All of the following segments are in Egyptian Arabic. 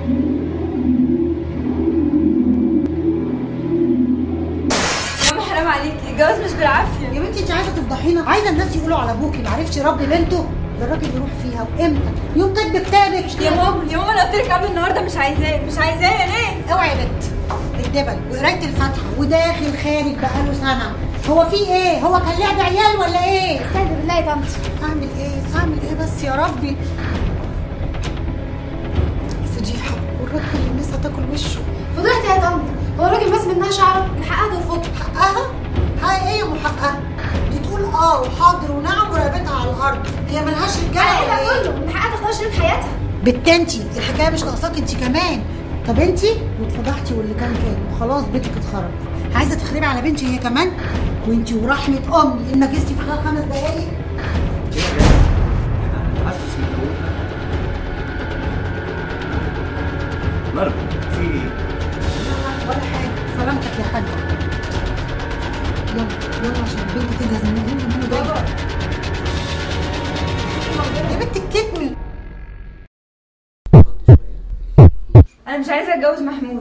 ماما حرام عليكي الجواز مش بالعافيه يا بنتي انت عايزه تفضحينا عايزه الناس يقولوا على ابوكي ما عرفش يربي بنته ده الراجل يروح فيها وامتى يوم كاتب كتابك يا ماما يا ماما انا قلت لك قبل النهارده مش عايزاه مش عايزاه ليه اوعي يا بنت الدبل وقرايه الفاتحه وداخل خارج بقاله سنه هو في ايه هو كان لعب عيال ولا ايه استهدى بالله يا طنط اعمل ايه اعمل ايه بس يا ربي فضيحه والراجل اللي الناس هتاكل وشه فضحت يا طنط هو الراجل ماس منها شعره من حقها ترفضه حقها حقها ايه يا محققه دي تقول اه وحاضر ونعم ورقبتها على الارض هي ملهاش رجاله على ولا ايه ايه ده كله من حقها تختار شريك حياتها بتنتي الحكايه مش ناقصاك انت كمان طب انت واتفضحتي واللي كان كان وخلاص بيتك اتخرب عايزه تخربي على بنتي هي كمان وانت ورحمه امي انك جستي في خلال خمس دقايق مرة في ايه؟ ولا حاجه سلامتك يا حاج يلا يلا عشان البنت تجهز من هنا من بابا يا بنت الكتمي انا مش عايزه اتجوز محمود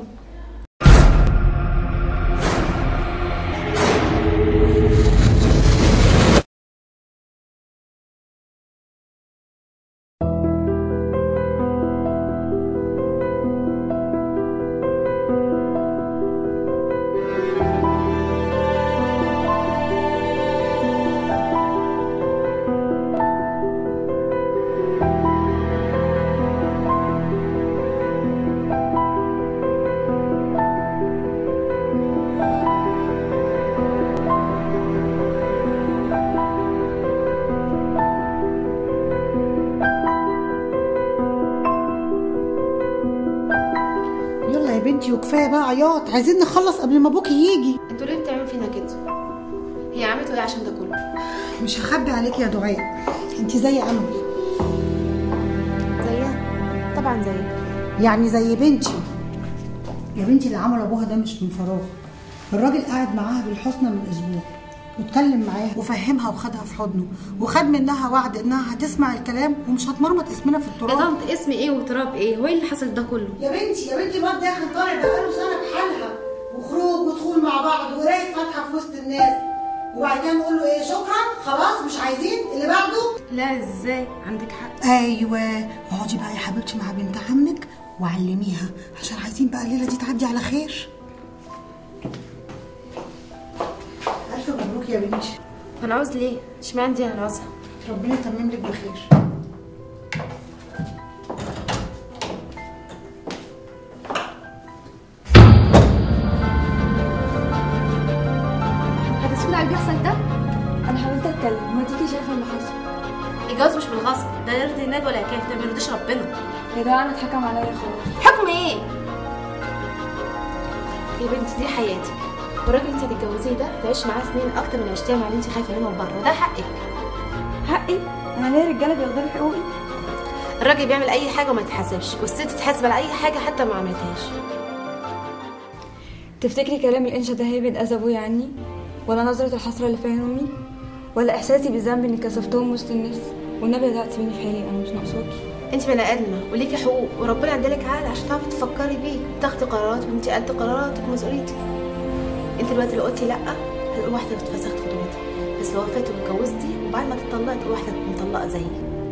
يلا يا بنتي وكفايه بقى عياط عايزين نخلص قبل ما ابوكي يجي انتوا ليه بتعملوا فينا كده هي عملت ايه عشان ده كله مش هخبي عليك يا دعاء انت زي امل زيها طبعا زيها يعني زي بنتي يا بنتي اللي عمل ابوها ده مش من فراغ الراجل قعد معاها بالحسنى من اسبوع واتكلم معاها وفهمها وخدها في حضنه وخد منها وعد انها هتسمع الكلام ومش هتمرمط اسمنا في يا التراب طنط اسم ايه وتراب ايه هو ايه اللي حصل ده كله يا بنتي يا بنتي الواد داخل طالع بقاله سنه بحالها وخروج ودخول مع بعض وقرايه فاتحه في وسط الناس وبعد كده نقول له ايه شكرا خلاص مش عايزين اللي بعده لا ازاي عندك حق ايوه اقعدي بقى يا حبيبتي مع بنت عمك وعلميها عشان عايزين بقى الليله دي تعدي على خير الف مبروك يا بنتي انا عاوز ليه اشمعنى دي انا عاوزها ربنا يتمم لك بخير هتسكت على اللي بيحصل ده انا حاولت اتكلم ما تيجي شايفه اللي حصل الجواز مش بالغصب ده لا يرضي الناد ولا كيف ده ما يرضيش ربنا يا جماعه انا اتحكم عليا خلاص حكم ايه يا بنتي دي حياتك والراجل اللي انت هتتجوزيه ده هتعيش معاه سنين اكتر من اللي عشتيها مع اللي انت خايفه منهم بره ده حقك حقي انا ليه رجاله بياخدوا لي حقوقي الراجل بيعمل اي حاجه وما يتحاسبش والست تتحاسب على اي حاجه حتى ما عملتهاش تفتكري كلام الانشا ده هيبعد اذى ابويا عني ولا نظره الحسره اللي في عين امي ولا احساسي بالذنب اني كسفتهم وسط الناس والنبي لا تسيبيني في حالي انا مش ناقصاكي انت بني ادمه وليكي حقوق وربنا ادالك عقل عشان تعرفي تفكري بيه وتاخدي قرارات وانت قد قراراتك ومسؤوليتك انت دلوقتي لو قلتي لا هتبقى واحده اتفسخت في دنيتها بس لو وافقتي واتجوزتي وبعد ما تطلقي تبقى واحده مطلقه زيي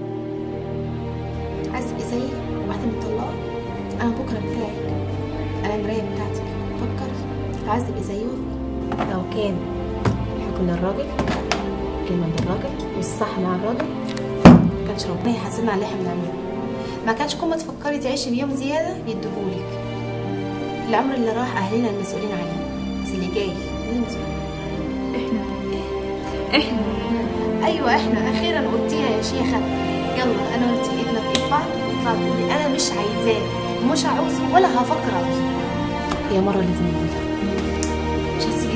عايزه تبقي زيي وواحده مطلقه انا بكره بتاعك انا المرايه بتاعتك فكري لو عايزه تبقي زيي وافقي لو كان الحكم للراجل كلمه للراجل والصح مع الراجل ما كانش ربنا يحاسبنا على اللي احنا بنعمله ما كانش كل ما تفكري تعيشي بيوم زياده يديهولك العمر اللي راح اهلنا المسؤولين عليه بس اللي جاي مين المسؤول احنا احنا ايوه احنا اخيرا قلتيها يا شيخه يلا انا وانتي ايدنا في ايد بعض نطلع تقولي انا مش عايزاه ومش هعوزه ولا هفكر اعوزه هي مره لازم نقولها مش هسيب